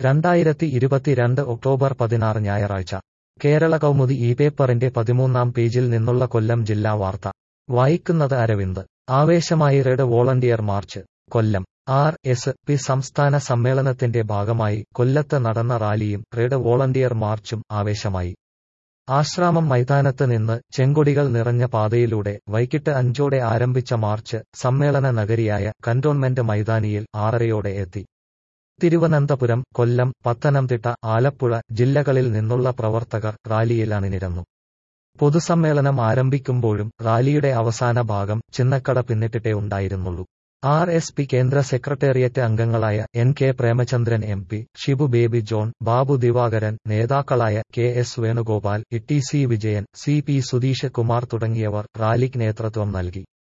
രണ്ടായിരത്തി ഇരുപത്തിരണ്ട് ഒക്ടോബർ പതിനാറ് ഞായറാഴ്ച കേരള കൗമുദി ഈ പേപ്പറിന്റെ പതിമൂന്നാം പേജിൽ നിന്നുള്ള കൊല്ലം ജില്ലാ വാർത്ത വായിക്കുന്നത് അരവിന്ദ് ആവേശമായി red volunteer march Kollam R S P സംസ്ഥാന സമ്മേളനത്തിന്റെ ഭാഗമായി കൊല്ലത്ത് നടന്ന റാലിയും റെഡ് വോളണ്ടിയർ മാർച്ചും ആവേശമായി ആശ്രാമം മൈതാനത്ത് നിന്ന് ചെങ്കൊടികൾ നിറഞ്ഞ പാതയിലൂടെ വൈകിട്ട് അഞ്ചോടെ ആരംഭിച്ച മാർച്ച് സമ്മേളന നഗരിയായ കന്റോൺമെന്റ് മൈതാനിയിൽ ആറരയോടെ എത്തി തിരുവനന്തപുരം കൊല്ലം പത്തനംതിട്ട ആലപ്പുഴ ജില്ലകളിൽ നിന്നുള്ള പ്രവർത്തകർ റാലിയിൽ അണിനിരന്നു പൊതുസമ്മേളനം ആരംഭിക്കുമ്പോഴും റാലിയുടെ അവസാന ഭാഗം ചിന്നക്കട പിന്നിട്ടിട്ടേ ഉണ്ടായിരുന്നുള്ളൂ ആർ എസ് പി കേന്ദ്ര സെക്രട്ടേറിയറ്റ് അംഗങ്ങളായ N K Premachandran M P Shibu Baby John Babu Divakaran നേതാക്കളായ K S Venugopal E T C Vijayan C P Sudheesh Kumar തുടങ്ങിയവർ റാലിക്ക് നേതൃത്വം നൽകി